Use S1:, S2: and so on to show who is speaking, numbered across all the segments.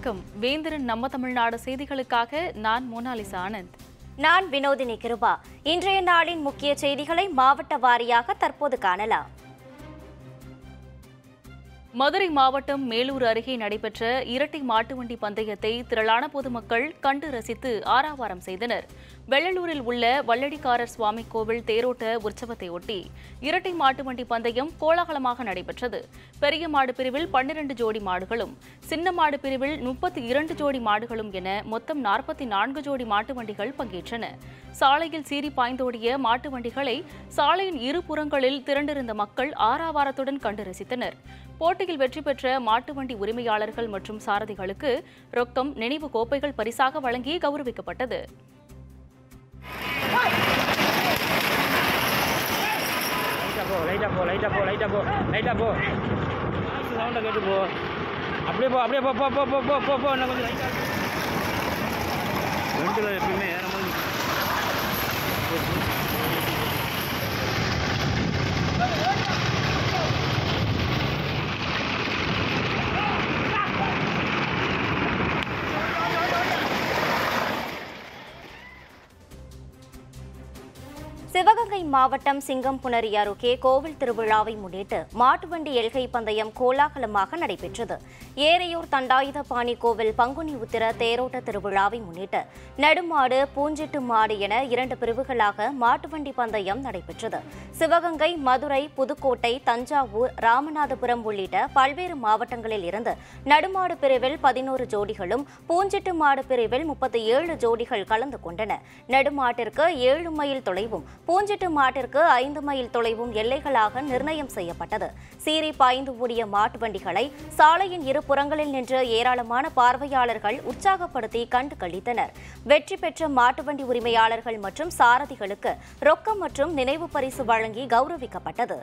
S1: வணக்கம் வேந்திரன் நம்ம தமிழ்நாடு செய்திகளுக்காக நான் மோனாலிசா ஆனந்த்
S2: நான் வினோதினி கிருபா இன்றைய நாளின் முக்கிய செய்திகளை மாவட்ட வாரியாக தற்போது காணலாம்
S1: மதுரை மாவட்டம் மேலூர் அருகே நடைபெற்ற இரட்டை மாட்டு வண்டி பந்தயத்தை திரளான பொதுமக்கள் கண்டு ரசித்து ஆரவாரம் செய்தனர் வெள்ளலூரில் உள்ள வள்ளடிக்காரர் சுவாமி கோவில் தேரோட்ட உற்சவத்தை ஒட்டி இரட்டை மாட்டு வண்டி பந்தயம் கோலாகலமாக நடைபெற்றது பெரிய மாடு பிரிவில் பன்னிரண்டு ஜோடி மாடுகளும் சின்ன மாடு பிரிவில் முப்பத்தி இரண்டு ஜோடி மாடுகளும் என மொத்தம் நாற்பத்தி நான்கு ஜோடி மாட்டு வண்டிகள் பங்கேற்றன சாலையில் சீறி பாய்ந்தோடிய மாட்டு வண்டிகளை சாலையின் இரு புறங்களில் திரண்டிருந்த மக்கள் ஆரவாரத்துடன் கண்டு ரசித்தனர் போட்டியில் வெற்றி பெற்ற மாட்டு வண்டி உரிமையாளர்கள் மற்றும் சாரதிகளுக்கு ரொக்கம் நினைவு கோப்பைகள் பரிசாக வழங்கி கௌரவிக்கப்பட்டது
S3: லைட்டாக போ லைட்டாக போ லைட்டாக போ லைட்டாக போ லைட்டாக போ சவுண்டை கேட்டு போ அப்படியே போ அப்படியே போ போ போ போ போ போ போ இன்னும் கொஞ்சம் லைட்டாக ஃப்ரெண்டில் எப்பயுமே ஏறும்போது
S2: சிவகங்கை மாவட்டம் சிங்கம்புணரி அருகே கோவில் திருவிழாவை முன்னிட்டு மாட்டுவண்டி எல்கை பந்தயம் கோலாகலமாக நடைபெற்றது ஏரையூர் தண்டாயுதபாணி கோவில் பங்குனி உத்திர தேரோட்ட திருவிழாவை முன்னிட்டு நடுமாடு பூஞ்சிட்டு மாடு என இரண்டு பிரிவுகளாக மாட்டுவண்டி பந்தயம் நடைபெற்றது சிவகங்கை மதுரை புதுக்கோட்டை தஞ்சாவூர் ராமநாதபுரம் உள்ளிட்ட பல்வேறு மாவட்டங்களில் இருந்து நடுமாடு பிரிவில் பதினோரு ஜோடிகளும் பூஞ்சிட்டு மாடு பிரிவில் முப்பத்தி ஏழு ஜோடிகள் கலந்து கொண்டன நடுமாட்டிற்கு ஏழு மைல் தொலைவும் பூஞ்சிட்டு மாட்டிற்கு ஐந்து மைல் தொலைவும் எல்லைகளாக நிர்ணயம் செய்யப்பட்டது சீறி பாய்ந்து ஓடிய மாட்டு வண்டிகளை சாலையின் இரு புறங்களில் நின்ற ஏராளமான பார்வையாளர்கள் உற்சாகப்படுத்தி கண்டு களித்தனர் வெற்றி பெற்ற மாட்டு வண்டி உரிமையாளர்கள் மற்றும் சாரதிகளுக்கு ரொக்கம் மற்றும் நினைவு பரிசு வழங்கி கௌரவிக்கப்பட்டது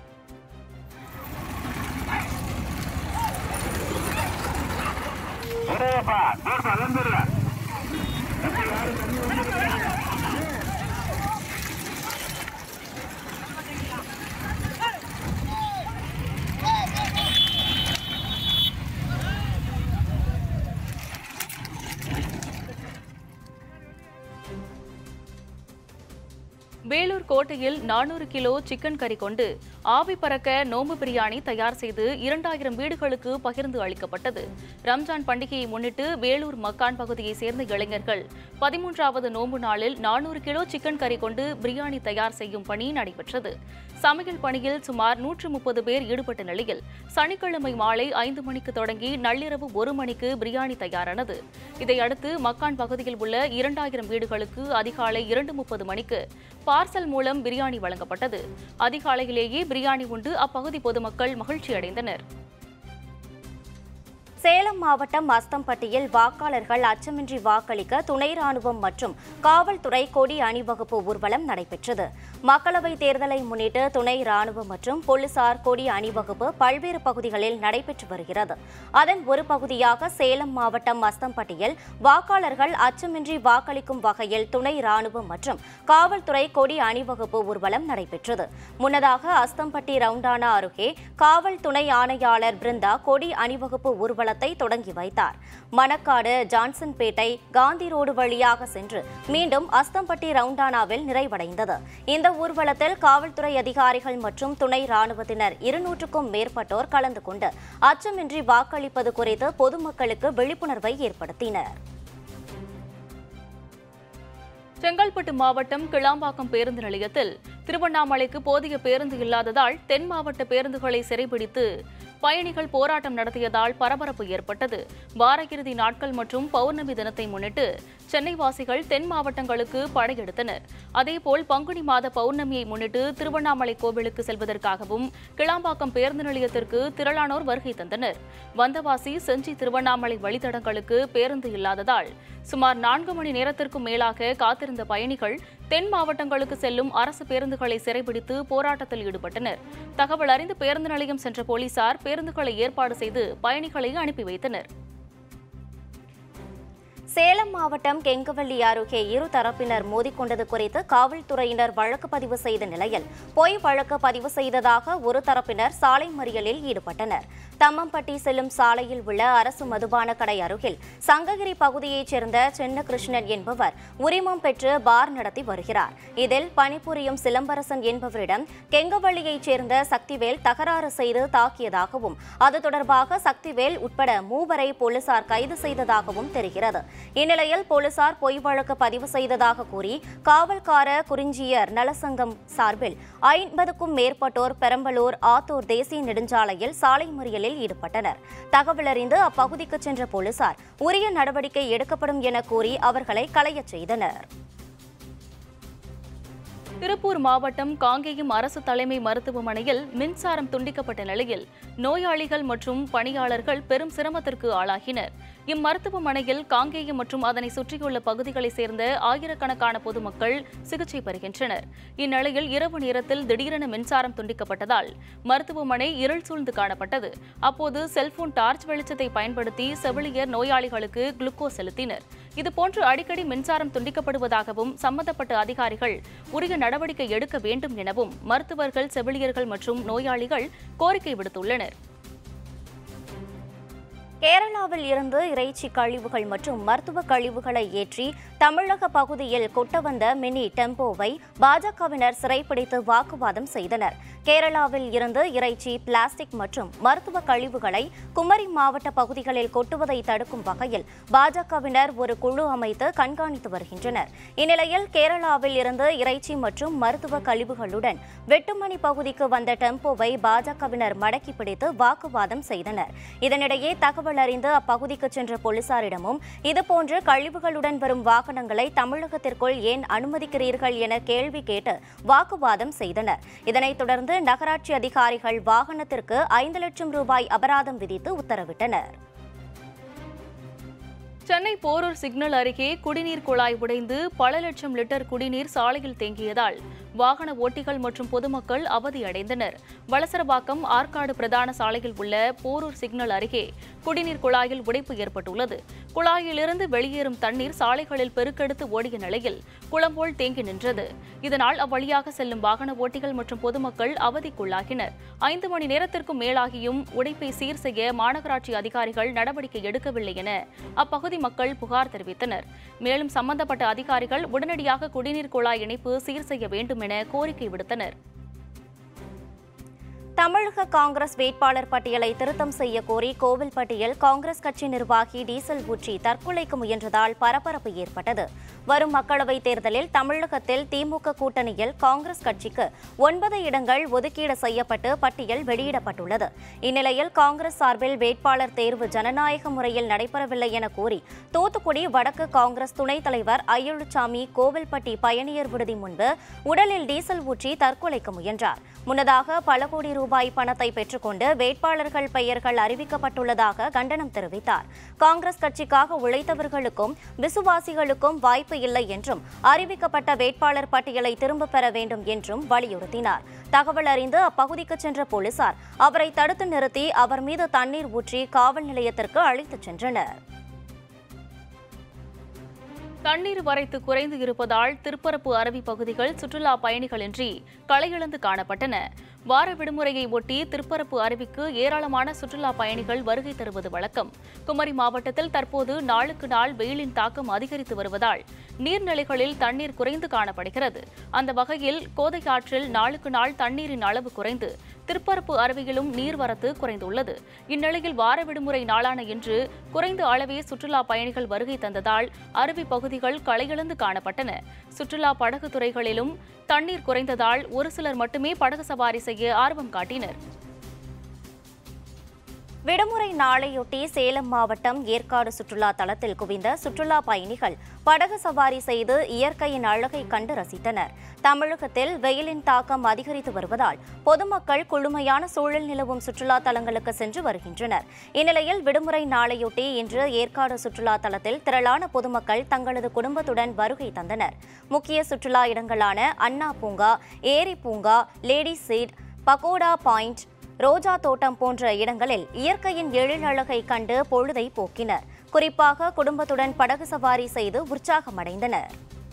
S1: வேலூர் கோட்டையில் நானூறு கிலோ சிக்கன் கறி கொண்டு ஆவி பறக்க நோம்பு பிரியாணி தயார் செய்து இரண்டாயிரம் வீடுகளுக்கு பகிர்ந்து அளிக்கப்பட்டது ரம்ஜான் பண்டிகையை முன்னிட்டு வேலூர் மக்கான் பகுதியைச் சேர்ந்த இளைஞர்கள் பதிமூன்றாவது நோன்பு நாளில் நானூறு கிலோ சிக்கன் கறி கொண்டு பிரியாணி தயார் செய்யும் பணி நடைபெற்றது சமையல் பணியில் சுமார் நூற்று முப்பது பேர் ஈடுபட்ட நிலையில் சனிக்கிழமை மாலை ஐந்து மணிக்கு தொடங்கி நள்ளிரவு ஒரு மணிக்கு பிரியாணி தயாரானது இதையடுத்து மக்கான் பகுதியில் உள்ள இரண்டாயிரம் வீடுகளுக்கு அதிகாலை இரண்டு முப்பது மணிக்கு பார்சல் மூலம் பிரியாணி வழங்கப்பட்டது அதிகாலையிலேயே பிரியாணி உண்டு அப்பகுதி பொதுமக்கள் மகிழ்ச்சி அடைந்தனர்
S2: சேலம் மாவட்டம் அஸ்தம்பட்டியில் வாக்காளர்கள் அச்சமின்றி வாக்களிக்க துணை ராணுவம் மற்றும் காவல்துறை கொடி அணிவகுப்பு ஊர்வலம் நடைபெற்றது மக்களவைத் தேர்தலை முன்னிட்டு துணை ராணுவம் மற்றும் போலீசார் கொடி அணிவகுப்பு பல்வேறு பகுதிகளில் நடைபெற்று வருகிறது அதன் ஒரு பகுதியாக சேலம் மாவட்டம் அஸ்தம்பட்டியில் வாக்காளர்கள் அச்சமின்றி வாக்களிக்கும் வகையில் துணை ராணுவம் மற்றும் காவல்துறை கொடி அணிவகுப்பு ஊர்வலம் நடைபெற்றது முன்னதாக அஸ்தம்பட்டி ரவுண்டானா அருகே காவல் துணை ஆணையாளர் பிருந்தா கொடி அணிவகுப்பு ஊர்வலத்தை தொடங்கி வைத்தார் மணக்காடு ஜான்சன்பேட்டை காந்தி ரோடு வழியாக சென்று மீண்டும் அஸ்தம்பட்டி ரவுண்டானாவில் நிறைவடைந்தது இந்த ஊர்வலத்தில் காவல்துறை அதிகாரிகள் மற்றும் துணை ராணுவத்தினர் இருநூற்றுக்கும் மேற்பட்டோர் கலந்து கொண்டு அச்சமின்றி வாக்களிப்பது குறித்து பொதுமக்களுக்கு விழிப்புணர்வை ஏற்படுத்தினர்
S1: செங்கல்பட்டு மாவட்டம் கிளாம்பாக்கம் பேருந்து நிலையத்தில் திருவண்ணாமலைக்கு போதிய பேருந்து இல்லாததால் தென் மாவட்ட பேருந்துகளை சிறைபிடித்து பயணிகள் போராட்டம் நடத்தியதால் பரபரப்பு ஏற்பட்டது வார இறுதி நாட்கள் மற்றும் பௌர்ணமி தினத்தை முன்னிட்டு சென்னை வாசிகள் தென் மாவட்டங்களுக்கு படையெடுத்தனர் அதேபோல் பங்குனி மாத பௌர்ணமியை முன்னிட்டு திருவண்ணாமலை கோவிலுக்கு செல்வதற்காகவும் கிளாம்பாக்கம் பேருந்து நிலையத்திற்கு திரளானோர் வருகை தந்தனர் வந்தவாசி செஞ்சி திருவண்ணாமலை வழித்தடங்களுக்கு பேருந்து இல்லாததால் சுமார் நான்கு மணி நேரத்திற்கும் மேலாக காத்திருந்த பயணிகள் தென் மாவட்டங்களுக்கு செல்லும் அரசு பேருந்துகளை சிறைபிடித்து போராட்டத்தில் ஈடுபட்டனர் தகவல் அறிந்து பேருந்து நிலையம் சென்ற போலீசார் பேருந்துகளை ஏற்பாடு செய்து பயணிகளை அனுப்பி வைத்தனர்
S2: சேலம் மாவட்டம் கெங்கவல்லி அருகே இரு தரப்பினர் மோதிக்கொண்டது குறித்து காவல்துறையினர் வழக்கு பதிவு செய்த நிலையில் பொய் வழக்கு பதிவு செய்ததாக ஒரு தரப்பினர் சாலை மறியலில் ஈடுபட்டனர் தம்மம்பட்டி செல்லும் சாலையில் உள்ள அரசு மதுபான கடை அருகில் சங்ககிரி பகுதியைச் சேர்ந்த சின்னகிருஷ்ணன் என்பவர் உரிமம் பெற்று பார் நடத்தி வருகிறார் இதில் பணிபுரியும் சிலம்பரசன் என்பவரிடம் கெங்கவள்ளியைச் சேர்ந்த சக்திவேல் தகராறு செய்து தாக்கியதாகவும் அது தொடர்பாக சக்திவேல் உட்பட மூவரை போலீசார் கைது செய்ததாகவும் தெரிகிறது இந்நிலையில் போலீசார் பொய் வழக்கு பதிவு செய்ததாக கூறி காவல்கார குறிஞ்சியர் நலசங்கம் சார்பில் ஐம்பதுக்கும் மேற்பட்டோர் பெரம்பலூர் ஆத்தூர் தேசிய நெடுஞ்சாலையில் சாலை மறியலில் ஈடுபட்டனர் தகவலறிந்து அப்பகுதிக்கு சென்ற போலீசார் உரிய நடவடிக்கை எடுக்கப்படும் என கூறி அவர்களை கலையச் செய்தனர்
S1: திருப்பூர் மாவட்டம் காங்கேயம் அரசு தலைமை மருத்துவமனையில் மின்சாரம் துண்டிக்கப்பட்ட நிலையில் நோயாளிகள் மற்றும் பணியாளர்கள் பெரும் சிரமத்திற்கு ஆளாகினர் இம்மருத்துவமனையில் காங்கேயம் மற்றும் அதனை சுற்றியுள்ள பகுதிகளைச் சேர்ந்த ஆயிரக்கணக்கான பொதுமக்கள் சிகிச்சை பெறுகின்றனர் இந்நிலையில் இரவு நேரத்தில் திடீரென மின்சாரம் துண்டிக்கப்பட்டதால் மருத்துவமனை இருள் சூழ்ந்து காணப்பட்டது அப்போது செல்போன் டார்ச் வெளிச்சத்தை பயன்படுத்தி செவிலியர் நோயாளிகளுக்கு குளுக்கோஸ் செலுத்தினர் இதுபோன்று அடிக்கடி மின்சாரம் துண்டிக்கப்படுவதாகவும் சம்பந்தப்பட்ட அதிகாரிகள் உரிய நடவடிக்கை எடுக்க வேண்டும் எனவும் மருத்துவர்கள் செவிலியர்கள் மற்றும் நோயாளிகள் கோரிக்கை விடுத்துள்ளனர்
S2: கேரளாவில் இருந்து இறைச்சி கழிவுகள் மற்றும் மருத்துவ கழிவுகளை ஏற்றி தமிழக பகுதியில் கொட்ட வந்த மினி டெம்போவை பாஜகவினர் சிறைப்பிடித்து வாக்குவாதம் செய்தனர் கேரளாவில் இருந்து இறைச்சி பிளாஸ்டிக் மற்றும் மருத்துவ கழிவுகளை குமரி மாவட்ட பகுதிகளில் கொட்டுவதை தடுக்கும் வகையில் பாஜகவினர் ஒரு குழு அமைத்து கண்காணித்து வருகின்றனர் இந்நிலையில் கேரளாவில் இருந்து இறைச்சி மற்றும் மருத்துவ கழிவுகளுடன் வெட்டுமணி பகுதிக்கு வந்த டெம்போவை பாஜகவினர் மடக்கி பிடித்து வாக்குவாதம் செய்தனர் இதனிடையே தகவல் அறிந்து அப்பகுதிக்கு சென்ற போலீசாரிடமும் இதுபோன்று கழிவுகளுடன் வரும் வாகனங்களை தமிழகத்திற்குள் ஏன் அனுமதிக்கிறீர்கள் என கேள்வி கேட்டு வாக்குவாதம் செய்தனர் இதனைத் தொடர்ந்து நகராட்சி அதிகாரிகள் வாகனத்திற்கு ஐந்து லட்சம் ரூபாய் அபராதம் விதித்து உத்தரவிட்டனர்
S1: சென்னை போரூர் சிக்னல் அருகே குடிநீர் குழாய் உடைந்து பல லட்சம் லிட்டர் குடிநீர் சாலையில் தேங்கியதால் வாகன ஓட்டிகள் மற்றும் பொதுமக்கள் அவதியடைந்தனர் வளசரபாக்கம் ஆற்காடு பிரதான சாலையில் உள்ள போரூர் சிக்னல் அருகே குடிநீர் குழாயில் உடைப்பு ஏற்பட்டுள்ளது குழாயிலிருந்து வெளியேறும் தண்ணீர் சாலைகளில் பெருக்கெடுத்து ஓடிய நிலையில் குளம்போல் தேங்கி நின்றது இதனால் அவ்வழியாக செல்லும் வாகன ஓட்டிகள் மற்றும் பொதுமக்கள் அவதிக்குள்ளாகினர் ஐந்து மணி நேரத்திற்கும் மேலாகியும் உடைப்பை சீர் செய்ய மாநகராட்சி அதிகாரிகள் நடவடிக்கை எடுக்கவில்லை என அப்பகுதி மக்கள் புகார் தெரிவித்தனர் மேலும் சம்பந்தப்பட்ட அதிகாரிகள் உடனடியாக குடிநீர் குழாய் இணைப்பு சீர் செய்ய வேண்டும் என கோரிக்கை விடுத்தனர்
S2: தமிழக காங்கிரஸ் வேட்பாளர் பட்டியலை திருத்தம் செய்ய கோரி கோவில்பட்டியில் காங்கிரஸ் கட்சி நிர்வாகி டீசல் ஊற்றி தற்கொலைக்கு முயன்றதால் பரபரப்பு ஏற்பட்டது வரும் மக்களவைத் தேர்தலில் தமிழகத்தில் திமுக கூட்டணியில் காங்கிரஸ் கட்சிக்கு ஒன்பது இடங்கள் ஒதுக்கீடு செய்யப்பட்டு பட்டியல் வெளியிடப்பட்டுள்ளது இந்நிலையில் காங்கிரஸ் சார்பில் வேட்பாளர் தேர்வு ஜனநாயக முறையில் நடைபெறவில்லை என கூறி தூத்துக்குடி வடக்கு காங்கிரஸ் துணைத் தலைவர் ஐயழுச்சாமி கோவில்பட்டி பயணியர் விடுதி முன்பு உடலில் டீசல் ஊற்றி தற்கொலைக்கு முயன்றார் முன்னதாக பல கோடி ரூபாய் பணத்தை பெற்றுக்கொண்டு வேட்பாளர்கள் பெயர்கள் அறிவிக்கப்பட்டுள்ளதாக கண்டனம் தெரிவித்தார் காங்கிரஸ் கட்சிக்காக உழைத்தவர்களுக்கும் விசுவாசிகளுக்கும் வாய்ப்பு இல்லை என்றும் அறிவிக்கப்பட்ட வேட்பாளர் பட்டியலை திரும்பப் பெற வேண்டும் என்றும் வலியுறுத்தினார் தகவல் அறிந்து அப்பகுதிக்கு சென்ற போலீசார் அவரை தடுத்து நிறுத்தி அவர் மீது தண்ணீர் ஊற்றி காவல் நிலையத்திற்கு அழைத்துச் சென்றனர்
S1: தண்ணீர் வரைத்து குறைந்து இருப்பதால் திருப்பரப்பு அருவி பகுதிகள் சுற்றுலா பயணிகளின்றி களையிழந்து காணப்பட்டன வார விடுமுறையை ஒட்டி திருப்பரப்பு அருவிக்கு ஏராளமான சுற்றுலா பயணிகள் வருகை தருவது வழக்கம் குமரி மாவட்டத்தில் தற்போது நாளுக்கு நாள் வெயிலின் தாக்கம் அதிகரித்து வருவதால் நீர்நிலைகளில் தண்ணீர் குறைந்து காணப்படுகிறது அந்த வகையில் கோதை ஆற்றில் நாளுக்கு நாள் தண்ணீரின் அளவு குறைந்து திருப்பரப்பு அருவியிலும் நீர்வரத்து குறைந்துள்ளது இந்நிலையில் வார விடுமுறை நாளான இன்று குறைந்த அளவே சுற்றுலா பயணிகள் வருகை தந்ததால் அருவி பகுதிகள் களையிழந்து காணப்பட்டன சுற்றுலா படகு துறைகளிலும் தண்ணீர் குறைந்ததால் ஒரு சிலர் மட்டுமே படகு சவாரி செய்ய ஆர்வம் காட்டினர்
S2: விடுமுறை நாளையொட்டி சேலம் மாவட்டம் ஏற்காடு சுற்றுலா தலத்தில் குவிந்த சுற்றுலா பயணிகள் படகு சவாரி செய்து இயற்கையின் அழகை கண்டு ரசித்தனர் தமிழகத்தில் வெயிலின் தாக்கம் அதிகரித்து வருவதால் பொதுமக்கள் குளுமையான சூழல் நிலவும் சுற்றுலா தலங்களுக்கு சென்று வருகின்றனர் இந்நிலையில் விடுமுறை நாளையொட்டி இன்று ஏற்காடு சுற்றுலா தலத்தில் திரளான பொதுமக்கள் தங்களது குடும்பத்துடன் வருகை தந்தனர் முக்கிய சுற்றுலா இடங்களான அண்ணா பூங்கா ஏரி பூங்கா லேடி சீட் பகோடா பாயிண்ட் ரோஜா தோட்டம் போன்ற இடங்களில் இயற்கையின் எழிலழகை கண்டு பொழுதை போக்கினர் குறிப்பாக குடும்பத்துடன் படகு சவாரி செய்து உற்சாகமடைந்தனர்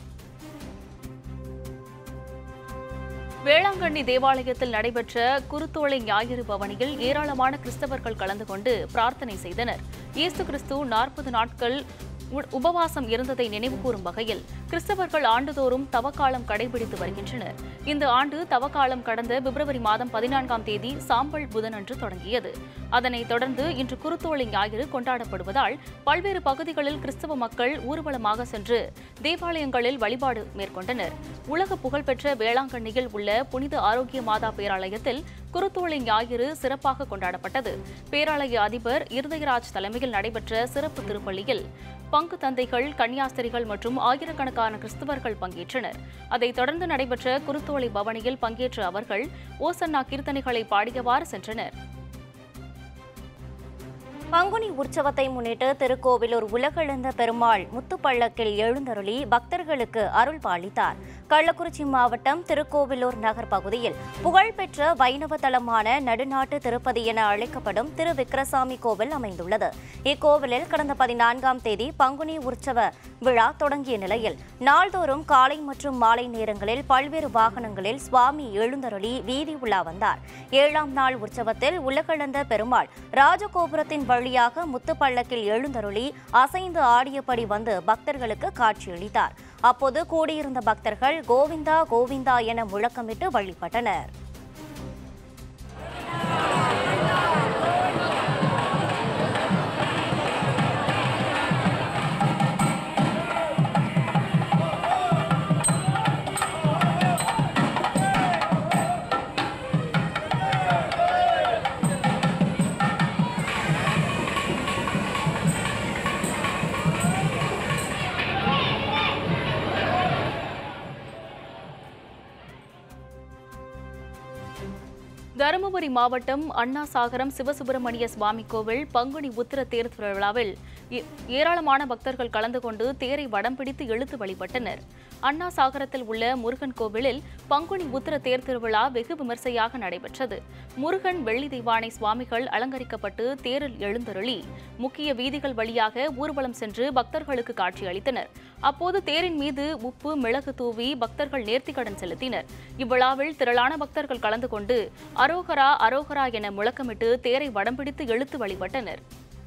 S1: வேளாங்கண்ணி தேவாலயத்தில் நடைபெற்ற குருத்தோலை ஞாயிறு பவனியில் ஏராளமான கிறிஸ்தவர்கள் கலந்து கொண்டு பிரார்த்தனை செய்தனர் இயேசு கிறிஸ்து நாற்பது நாட்கள் உ- உபவாசம் இருந்ததை நினைவுகூரும் வகையில் கிறிஸ்தவர்கள் ஆண்டுதோறும் தவக்காலம் கடைபிடித்து வருகின்றனர் இந்த ஆண்டு தவக்காலம் கடந்த பிப்ரவரி மாதம் பதினான்காம் தேதி சாம்பல் புதனன்று தொடங்கியது அதனைத் தொடர்ந்து இன்று குருத்தோலை ஞாயிறு கொண்டாடப்படுவதால் பல்வேறு பகுதிகளில் கிறிஸ்தவ மக்கள் ஊர்வலமாக சென்று தேவாலயங்களில் வழிபாடு மேற்கொண்டனர் உலக புகழ்பெற்ற வேளாங்கண்ணியில் உள்ள புனித ஆரோக்கிய மாதா பேராலயத்தில் குருத்தோலை ஞாயிறு சிறப்பாக கொண்டாடப்பட்டது பேராலய அதிபர் இருதயராஜ் தலைமையில் நடைபெற்ற சிறப்பு திருப்பள்ளியில் பங்கு தந்தைகள் கன்னியாஸ்திரிகள் மற்றும் ஆயிரக்கணக்கான கிறிஸ்தவர்கள் பங்கேற்றனர் அதைத் தொடர்ந்து நடைபெற்ற குருத்தோலை பவனியில் பங்கேற்ற அவர்கள் ஓசன்னா கீர்த்தனைகளை பாடியவாறு சென்றனர்
S2: பங்குனி உற்சவத்தை முன்னிட்டு திருக்கோவிலூர் உலகளந்த பெருமாள் முத்துப்பள்ளக்கில் எழுந்தருளி பக்தர்களுக்கு அருள் பாலித்தார் கள்ளக்குறிச்சி மாவட்டம் திருக்கோவிலூர் நகர் பகுதியில் புகழ்பெற்ற வைணவ தலமான நடுநாட்டு திருப்பதி என அழைக்கப்படும் திரு விக்கிரசாமி கோவில் அமைந்துள்ளது இக்கோவிலில் கடந்த பதினான்காம் தேதி பங்குனி உற்சவ விழா தொடங்கிய நிலையில் நாள்தோறும் காலை மற்றும் மாலை நேரங்களில் பல்வேறு வாகனங்களில் சுவாமி எழுந்தருளி வீதி உலா வந்தார் ஏழாம் நாள் உற்சவத்தில் உலகளந்த பெருமாள் ராஜகோபுரத்தின் வழியாக முத்துப்பள்ளக்கில் எழுந்தருளி அசைந்து ஆடியபடி வந்து பக்தர்களுக்கு காட்சியளித்தார் அப்போது கூடியிருந்த பக்தர்கள் கோவிந்தா கோவிந்தா என முழக்கமிட்டு வழிபட்டனர்
S1: தருமபுரி மாவட்டம் அண்ணாசாகரம் சிவசுப்பிரமணிய சுவாமி கோவில் பங்குனி உத்திர தேர் திருவிழாவில் ஏ- ஏராளமான பக்தர்கள் கலந்து கொண்டு தேரை வடம் பிடித்து இழுத்து வழிபட்டனர் அண்ணாசாகரத்தில் உள்ள முருகன் கோவிலில் பங்குனி உத்திர தேர் திருவிழா வெகு விமர்சையாக நடைபெற்றது முருகன் வெள்ளி தெய்வானை சுவாமிகள் அலங்கரிக்கப்பட்டு தேரில் எழுந்தருளி முக்கிய வீதிகள் வழியாக ஊர்வலம் சென்று பக்தர்களுக்கு காட்சியளித்தனர் அப்போது தேரின் மீது உப்பு மிளகு தூவி பக்தர்கள் நேர்த்திக்கடன் செலுத்தினர் இவ்விழாவில் திரளான பக்தர்கள் கலந்து கொண்டு அரோகரா அரோகரா என முழக்கமிட்டு தேரை வடம் பிடித்து இழுத்து வழிபட்டனர்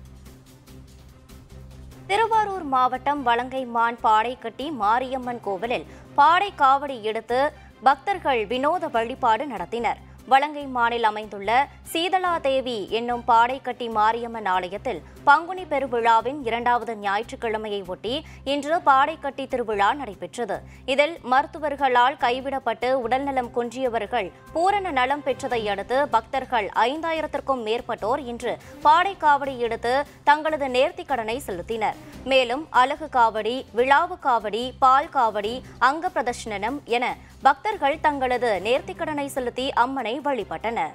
S2: திருவாரூர் மாவட்டம் வலங்கைமான் பாடைக்கட்டி மாரியம்மன் கோவிலில் பாடை காவடி எடுத்து பக்தர்கள் வினோத வழிபாடு நடத்தினர் வலங்கைமானில் அமைந்துள்ள சீதலா தேவி என்னும் பாடைக்கட்டி மாரியம்மன் ஆலயத்தில் பங்குனி பெருவிழாவின் இரண்டாவது ஞாயிற்றுக்கிழமையை ஒட்டி இன்று பாடைக்கட்டி திருவிழா நடைபெற்றது இதில் மருத்துவர்களால் கைவிடப்பட்டு உடல்நலம் குன்றியவர்கள் பூரண நலம் பெற்றதை அடுத்து பக்தர்கள் ஐந்தாயிரத்திற்கும் மேற்பட்டோர் இன்று பாடை காவடி எடுத்து தங்களது நேர்த்திக் கடனை செலுத்தினர் மேலும் அலகு காவடி விழாவு காவடி பால் காவடி அங்க பிரதர்ஷனம் என பக்தர்கள் தங்களது நேர்த்திக் கடனை செலுத்தி அம்மனை வழிபட்டனர்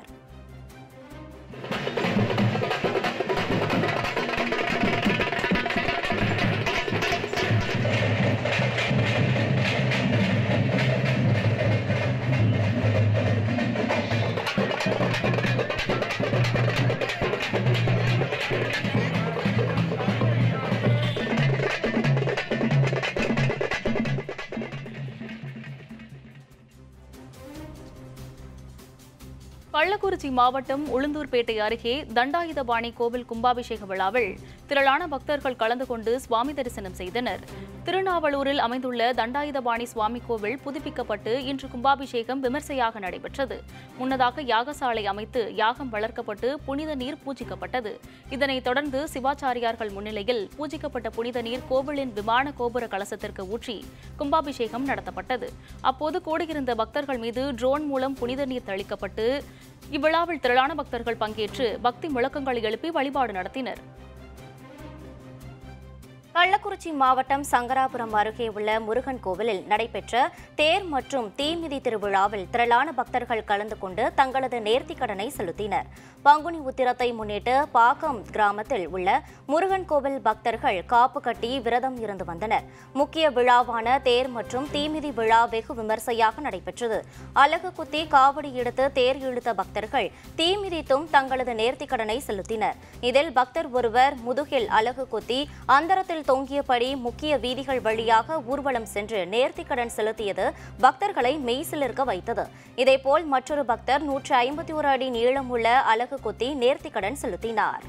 S1: கள்ளக்குறிச்சி மாவட்டம் உளுந்தூர்பேட்டை அருகே தண்டாயுதபாணி கோவில் கும்பாபிஷேக விழாவில் திரளான பக்தர்கள் கலந்து கொண்டு சுவாமி தரிசனம் செய்தனர் திருநாவலூரில் அமைந்துள்ள தண்டாயுதபாணி சுவாமி கோவில் புதுப்பிக்கப்பட்டு இன்று கும்பாபிஷேகம் விமர்சையாக நடைபெற்றது முன்னதாக யாகசாலை அமைத்து யாகம் வளர்க்கப்பட்டு புனித நீர் பூஜிக்கப்பட்டது இதனைத் தொடர்ந்து சிவாச்சாரியார்கள் முன்னிலையில் பூஜிக்கப்பட்ட புனித நீர் கோவிலின் விமான கோபுர கலசத்திற்கு ஊற்றி கும்பாபிஷேகம் நடத்தப்பட்டது அப்போது கூடியிருந்த பக்தர்கள் மீது ட்ரோன் மூலம் புனித நீர் தெளிக்கப்பட்டு இவ்விழாவில் திரளான பக்தர்கள் பங்கேற்று பக்தி முழக்கங்களை எழுப்பி வழிபாடு நடத்தினர்
S2: கள்ளக்குறிச்சி மாவட்டம் சங்கராபுரம் அருகே உள்ள முருகன் கோவிலில் நடைபெற்ற தேர் மற்றும் தீமிதி திருவிழாவில் திரளான பக்தர்கள் கலந்து கொண்டு தங்களது நேர்த்திக் கடனை செலுத்தினர் பங்குனி உத்திரத்தை முன்னிட்டு பாக்கம் கிராமத்தில் உள்ள முருகன் கோவில் பக்தர்கள் காப்பு கட்டி விரதம் இருந்து வந்தனர் முக்கிய விழாவான தேர் மற்றும் தீமிதி விழா வெகு விமர்சையாக நடைபெற்றது அலகு குத்தி காவடி எடுத்து தேர் இழுத்த பக்தர்கள் தீ மிதித்தும் தங்களது நேர்த்திக் கடனை செலுத்தினர் இதில் பக்தர் ஒருவர் முதுகில் அலகு குத்தி அந்தரத்தில் தொங்கியபடி முக்கிய வீதிகள் வழியாக ஊர்வலம் சென்று நேர்த்திக் கடன் செலுத்தியது பக்தர்களை மெய்சிலிருக்க வைத்தது இதேபோல் மற்றொரு பக்தர் நூற்று ஐம்பத்தி ஒரு அடி நீளமுள்ள அலகு குத்தி நேர்த்திக் கடன் செலுத்தினார்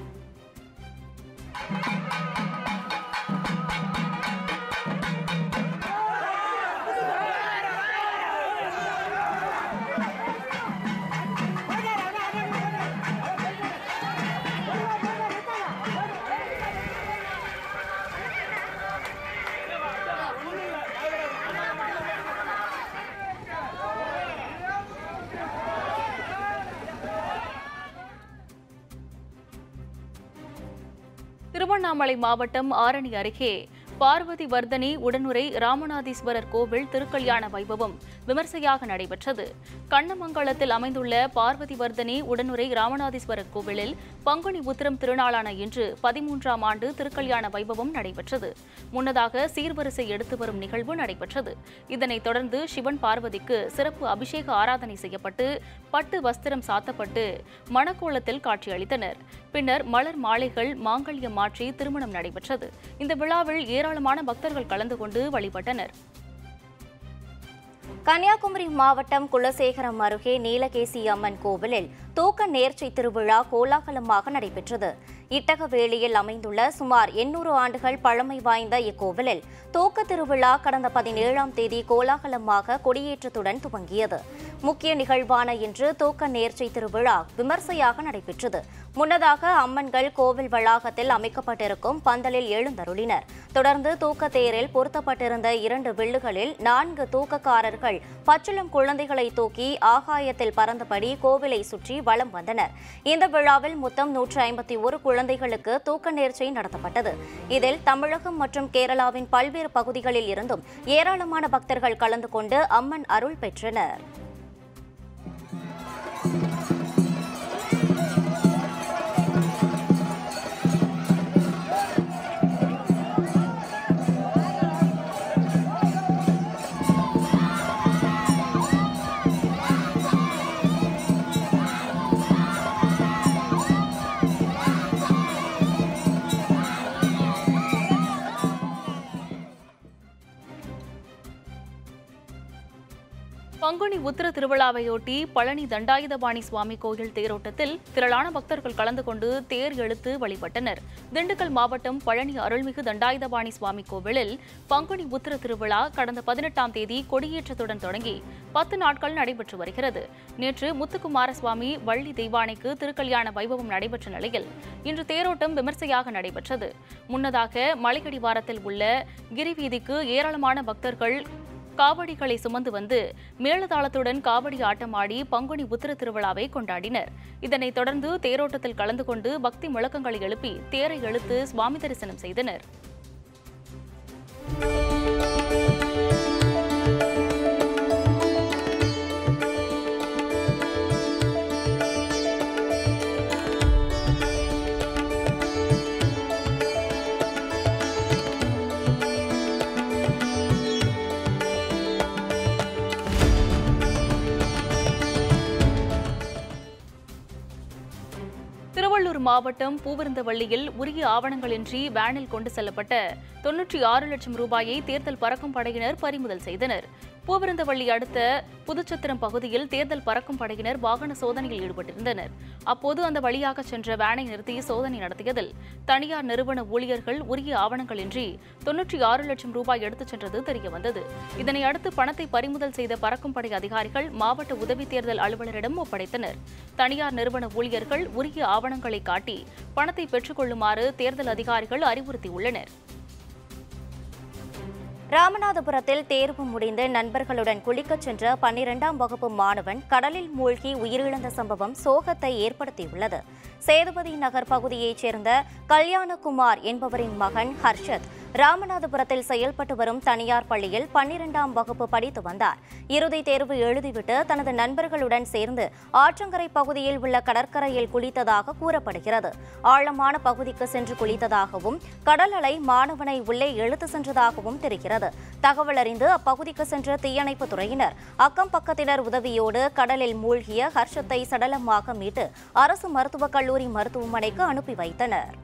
S1: திருவண்ணாமலை மாவட்டம் ஆரணி அருகே பார்வதி வர்தனி உடனுரை ராமநாதீஸ்வரர் கோவில் திருக்கல்யாண வைபவம் விமர்சையாக நடைபெற்றது கண்ணமங்கலத்தில் அமைந்துள்ள பார்வதி வர்தனி உடனுரை ராமநாதீஸ்வரர் கோவிலில் பங்குனி உத்திரம் திருநாளான இன்று பதிமூன்றாம் ஆண்டு திருக்கல்யாண வைபவம் நடைபெற்றது முன்னதாக சீர்வரிசை எடுத்து வரும் நிகழ்வு நடைபெற்றது இதனைத் தொடர்ந்து சிவன் பார்வதிக்கு சிறப்பு அபிஷேக ஆராதனை செய்யப்பட்டு பட்டு வஸ்திரம் சாத்தப்பட்டு மணக்கோலத்தில் காட்சியளித்தனர் பின்னர் மலர் மாலைகள் மாங்கல்யம் மாற்றி திருமணம் நடைபெற்றது இந்த விழாவில் ஏராளமான பக்தர்கள் கலந்து கொண்டு வழிபட்டனர்
S2: கன்னியாகுமரி மாவட்டம் குலசேகரம் அருகே நீலகேசி அம்மன் கோவிலில் தூக்க நேர்ச்சை திருவிழா கோலாகலமாக நடைபெற்றது இட்டகவேலியில் அமைந்துள்ள சுமார் எண்ணூறு ஆண்டுகள் பழமை வாய்ந்த இக்கோவிலில் தூக்க திருவிழா கடந்த பதினேழாம் தேதி கோலாகலமாக கொடியேற்றத்துடன் துவங்கியது முக்கிய நிகழ்வான இன்று தூக்க நேர்ச்சை திருவிழா விமர்சையாக நடைபெற்றது முன்னதாக அம்மன்கள் கோவில் வளாகத்தில் அமைக்கப்பட்டிருக்கும் பந்தலில் எழுந்தருளினர் தொடர்ந்து தூக்க தேரில் பொருத்தப்பட்டிருந்த இரண்டு வில்லுகளில் நான்கு தூக்கக்காரர்கள் பச்சிளம் குழந்தைகளை தூக்கி ஆகாயத்தில் பறந்தபடி கோவிலை சுற்றி வலம் வந்தனர் இந்த விழாவில் மொத்தம் நூற்று ஐம்பத்தி ஒரு குழந்தைகளுக்கு தூக்க நேர்ச்சை நடத்தப்பட்டது இதில் தமிழகம் மற்றும் கேரளாவின் பல்வேறு பகுதிகளில் இருந்தும் ஏராளமான பக்தர்கள் கலந்து கொண்டு அம்மன் அருள் பெற்றனர்
S1: பங்குனி உத்திர திருவிழாவையொட்டி பழனி தண்டாயுதபாணி சுவாமி கோயில் தேரோட்டத்தில் திரளான பக்தர்கள் கலந்து கொண்டு தேர் இழுத்து வழிபட்டனர் திண்டுக்கல் மாவட்டம் பழனி அருள்மிகு தண்டாயுதபாணி சுவாமி கோவிலில் பங்குனி உத்திர திருவிழா கடந்த பதினெட்டாம் தேதி கொடியேற்றத்துடன் தொடங்கி பத்து நாட்கள் நடைபெற்று வருகிறது நேற்று முத்துக்குமார சுவாமி வள்ளி தெய்வானைக்கு திருக்கல்யாண வைபவம் நடைபெற்ற நிலையில் இன்று தேரோட்டம் விமர்சையாக நடைபெற்றது முன்னதாக மலையடிவாரத்தில் உள்ள கிரிவீதிக்கு ஏராளமான பக்தர்கள் காவடிகளை சுமந்து வந்து மேளதாளத்துடன் காவடி ஆட்டமாடி பங்குனி உத்திர திருவிழாவை கொண்டாடினர் இதனைத் தொடர்ந்து தேரோட்டத்தில் கலந்து கொண்டு பக்தி முழக்கங்களை எழுப்பி தேரை இழுத்து சுவாமி தரிசனம் செய்தனர் திருவள்ளூர் மாவட்டம் பூவிருந்தவள்ளியில் உரிய ஆவணங்களின்றி வேனில் கொண்டு செல்லப்பட்ட தொன்னூற்றி ஆறு லட்சம் ரூபாயை தேர்தல் பறக்கும் படையினர் பறிமுதல் செய்தனர் பூவிருந்தவள்ளி அடுத்த புதுச்சத்திரம் பகுதியில் தேர்தல் பறக்கும் படையினர் வாகன சோதனையில் ஈடுபட்டிருந்தனர் அப்போது அந்த வழியாக சென்ற வேனை நிறுத்தி சோதனை நடத்தியதில் தனியார் நிறுவன ஊழியர்கள் உரிய ஆவணங்களின்றி தொன்னூற்றி ஆறு லட்சம் ரூபாய் எடுத்துச் சென்றது தெரியவந்தது இதனை அடுத்து பணத்தை பறிமுதல் செய்த பறக்கும் படை அதிகாரிகள் மாவட்ட உதவி தேர்தல் அலுவலரிடம் ஒப்படைத்தனர் தனியார் நிறுவன ஊழியர்கள் உரிய ஆவணங்களை காட்டி பணத்தை பெற்றுக் கொள்ளுமாறு தேர்தல் அதிகாரிகள் அறிவுறுத்தியுள்ளனர்
S2: ராமநாதபுரத்தில் தேர்வு முடிந்து நண்பர்களுடன் குளிக்கச் சென்ற பன்னிரெண்டாம் வகுப்பு மாணவன் கடலில் மூழ்கி உயிரிழந்த சம்பவம் சோகத்தை ஏற்படுத்தியுள்ளது சேதுபதி நகர் பகுதியைச் சேர்ந்த கல்யாணகுமார் என்பவரின் மகன் ஹர்ஷத் ராமநாதபுரத்தில் செயல்பட்டு வரும் தனியார் பள்ளியில் பன்னிரெண்டாம் வகுப்பு படித்து வந்தார் இறுதித் தேர்வு எழுதிவிட்டு தனது நண்பர்களுடன் சேர்ந்து ஆற்றங்கரை பகுதியில் உள்ள கடற்கரையில் குளித்ததாக கூறப்படுகிறது ஆழமான பகுதிக்கு சென்று குளித்ததாகவும் கடல் அலை மாணவனை உள்ளே இழுத்து சென்றதாகவும் தெரிகிறது தகவல் அறிந்து அப்பகுதிக்கு சென்ற தீயணைப்பு துறையினர் அக்கம் பக்கத்தினர் உதவியோடு கடலில் மூழ்கிய ஹர்ஷத்தை சடலமாக மீட்டு அரசு மருத்துவக் கல்லூரி மருத்துவமனைக்கு அனுப்பி வைத்தனர்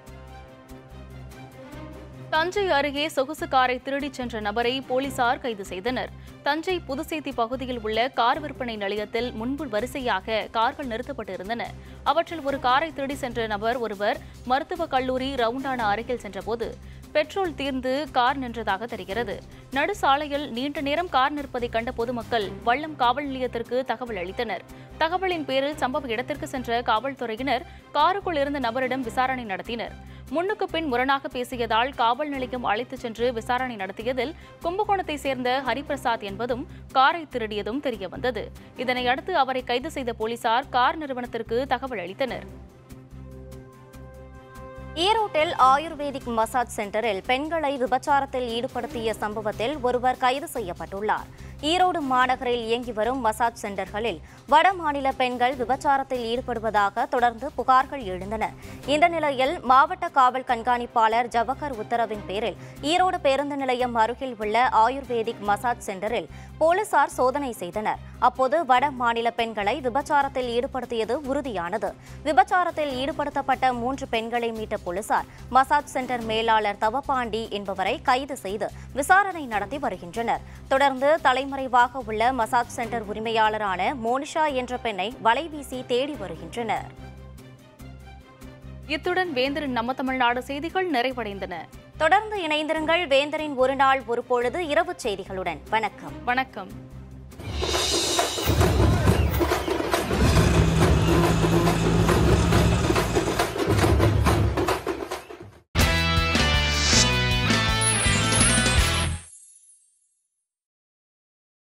S1: தஞ்சை அருகே சொகுசு காரை திருடிச் சென்ற நபரை போலீசார் கைது செய்தனர் தஞ்சை புதுசேத்தி பகுதியில் உள்ள கார் விற்பனை நிலையத்தில் முன்பு வரிசையாக கார்கள் நிறுத்தப்பட்டிருந்தன அவற்றில் ஒரு காரை திருடி சென்ற நபர் ஒருவர் மருத்துவக் கல்லூரி ரவுண்டானா அருகில் சென்றபோது பெட்ரோல் தீர்ந்து கார் நின்றதாக தெரிகிறது நடு சாலையில் நீண்ட நேரம் கார் நிற்பதை கண்ட பொதுமக்கள் வள்ளம் காவல் நிலையத்திற்கு தகவல் அளித்தனர் தகவலின் பேரில் சம்பவ இடத்திற்கு சென்ற காவல்துறையினர் காருக்குள் இருந்த நபரிடம் விசாரணை நடத்தினர் முன்னுக்கு பின் முரணாக பேசியதால் காவல் நிலையம் அழைத்துச் சென்று விசாரணை நடத்தியதில் கும்பகோணத்தை சேர்ந்த ஹரிபிரசாத் என்பதும் காரை திருடியதும் தெரியவந்தது இதனை அடுத்து அவரை கைது செய்த போலீசார் கார் நிறுவனத்திற்கு தகவல் அளித்தனர்
S2: ஈரோட்டில் ஆயுர்வேதிக் மசாஜ் சென்டரில் பெண்களை விபச்சாரத்தில் ஈடுபடுத்திய சம்பவத்தில் ஒருவர் கைது செய்யப்பட்டுள்ளார் ஈரோடு மாநகரில் இயங்கி வரும் மசாஜ் சென்டர்களில் வட மாநில பெண்கள் விபச்சாரத்தில் ஈடுபடுவதாக தொடர்ந்து புகார்கள் எழுந்தன இந்த நிலையில் மாவட்ட காவல் கண்காணிப்பாளர் ஜவஹர் உத்தரவின் பேரில் ஈரோடு பேருந்து நிலையம் அருகில் உள்ள ஆயுர்வேதிக் மசாஜ் சென்டரில் போலீசார் சோதனை செய்தனர் அப்போது வட மாநில பெண்களை விபச்சாரத்தில் ஈடுபடுத்தியது உறுதியானது விபச்சாரத்தில் ஈடுபடுத்தப்பட்ட மூன்று பெண்களை மீட்ட போலீசார் மசாஜ் சென்டர் மேலாளர் தவபாண்டி என்பவரை கைது செய்து விசாரணை நடத்தி வருகின்றனர் தொடர்ந்து தலைமறைவாக உள்ள மசாஜ் சென்டர் உரிமையாளரான மோனிஷா என்ற பெண்ணை வலைவீசி தேடி வருகின்றனர்
S1: இத்துடன் வேந்தரின் நம்ம தமிழ்நாடு செய்திகள் நிறைவடைந்தன
S2: தொடர்ந்து இணைந்திருங்கள் வேந்தரின் ஒரு நாள் ஒரு பொழுது இரவு செய்திகளுடன் வணக்கம்
S1: வணக்கம்